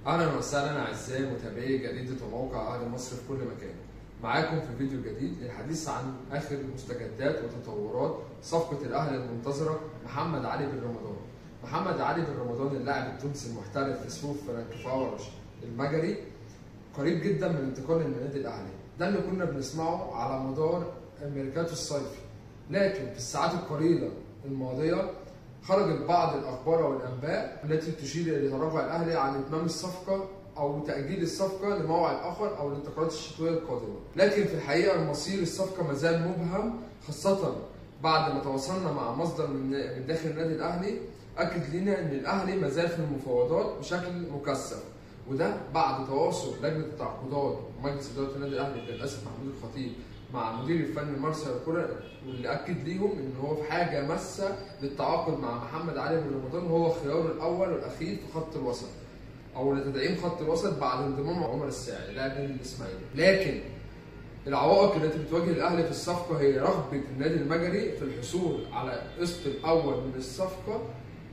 اهلا وسهلا اعزائي متابعي جريده وموقع اهل مصر في كل مكان. معاكم في فيديو جديد للحديث عن اخر المستجدات وتطورات صفقه الاهلي المنتظره محمد علي بن رمضان. محمد علي بن رمضان اللاعب التونسي المحترف في صفوف فرانكفورت المجري قريب جدا من الانتقال للنادي الاهلي. ده اللي كنا بنسمعه على مدار الميركاتو الصيفي. لكن في الساعات القليله الماضيه خرجت بعض الاخبار والانباء التي تشير الى تراجع الاهلي عن اتمام الصفقه او تاجيل الصفقه لموعد اخر او الانتقالات الشتويه القادمه، لكن في الحقيقه مصير الصفقه ما زال مبهم خاصه بعد ما تواصلنا مع مصدر من من داخل النادي الاهلي اكد لنا ان الاهلي ما زال في المفاوضات بشكل مكثف وده بعد تواصل لجنه التعاقدات ومجلس اداره النادي الاهلي برئاسه محمود الخطيب مع المدير الفني مارسيل كولر واللي اكد ليهم ان هو في حاجه ماسه للتعاقد مع محمد علي بن رمضان وهو خياره الاول والاخير في خط الوسط او لتدعيم خط الوسط بعد انضمام عمر الساعي لاعب النادي الاسماعيلي لكن العوائق التي بتواجه الاهلي في الصفقه هي رغبه النادي المجري في الحصول على القسط الاول من الصفقه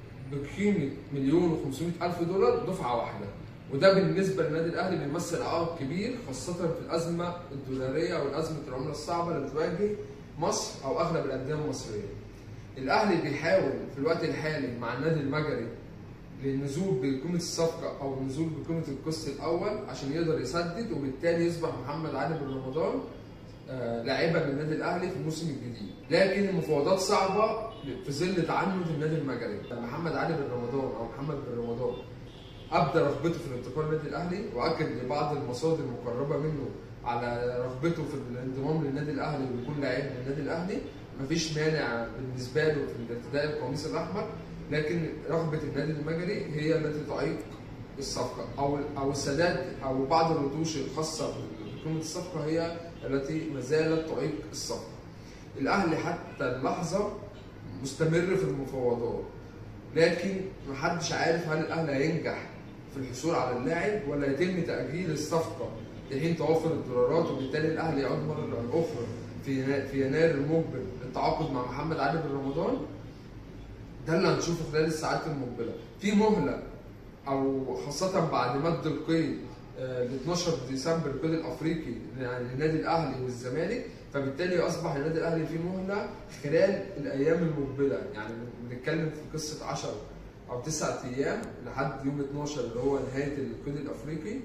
بقيمه مليون و500 الف دولار دفعه واحده وده بالنسبه للنادي الاهلي بيمثل عائق كبير خاصه في الازمه الدولاريه او الازمه العمله الصعبه اللي بتواجه مصر او اغلب الانديه المصريه. الاهلي بيحاول في الوقت الحالي مع النادي المجري للنزول بقيمه الصفقه او النزول بقيمه القسط الاول عشان يقدر يسدد وبالتالي يصبح محمد علي بن رمضان آه لاعبا للنادي الاهلي في الموسم الجديد، لكن المفاوضات صعبه في ظل تعنت النادي المجري، محمد علي بن رمضان او محمد بن رمضان ابدى رغبته في الانتقال للنادي الاهلي واكد لبعض المصادر المقربه منه على رغبته في الانضمام للنادي الاهلي ويكون لاعب للنادي الاهلي مفيش مانع بالنسبه له في ارتداء القميص الاحمر لكن رغبه النادي المجري هي التي تعيق الصفقه او او السداد او بعض الرتوش الخاصه بقيمه الصفقه هي التي ما زالت تعيق الصفقه. الاهلي حتى اللحظه مستمر في المفاوضات لكن محدش عارف هل الاهلي هينجح في الحصول على اللاعب ولا يتم تاجيل الصفقه لحين توفر الدولارات وبالتالي الاهلي يعود مره اخرى في في يناير المقبل للتعاقد مع محمد علي بن رمضان ده اللي هنشوفه خلال الساعات المقبله في مهله او خاصه بعد مد القيد ل 12 ديسمبر القيد الافريقي يعني للنادي الاهلي والزمالك فبالتالي اصبح النادي الاهلي في مهله خلال الايام المقبله يعني بنتكلم في قصه 10 او 9 ايام لحد يوم 12 اللي هو نهايه القيد الافريقي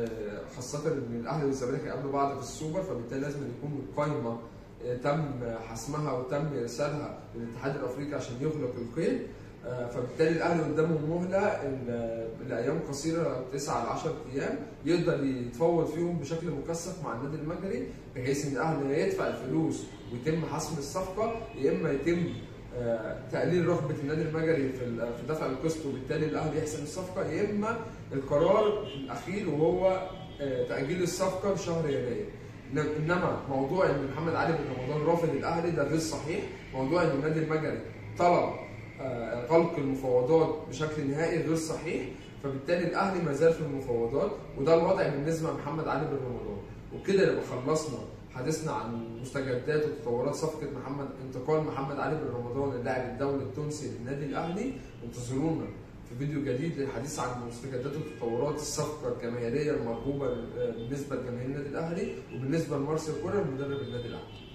خاصه ان الاهلي والزمالك هيقابلوا بعض في السوبر فبالتالي لازم يكون القايمه تم حسمها وتم ارسالها للاتحاد الافريقي عشان يغلق القيد فبالتالي الاهلي قدامه مهله الايام قصيره 9 ل 10 ايام يقدر يتفاوض فيهم بشكل مكثف مع النادي المجري بحيث ان الاهلي يدفع الفلوس ويتم حسم الصفقه يا اما يتم تقليل رغبه النادي المجري في دفع القسط وبالتالي الاهلي يحسم الصفقه يا اما القرار الاخير وهو تاجيل الصفقه لشهر يناير انما موضوع ان محمد علي بن رمضان رافض الاهلي ده غير صحيح موضوع ان النادي المجري طلب غلق المفاوضات بشكل نهائي غير صحيح فبالتالي الاهلي ما زال في المفاوضات وده الوضع بالنسبه لمحمد علي بن رمضان وبكده نبقى خلصنا حديثنا عن مستجدات وتطورات صفقه محمد انتقال محمد علي بن رمضان اللاعب الدولي التونسي للنادي الاهلي انتظرونا في فيديو جديد للحديث عن مستجدات وتطورات الصفقه الجماهيريه المرغوبه بالنسبه لجماهير النادي الاهلي وبالنسبه لمارسيل كولر مدرب النادي الاهلي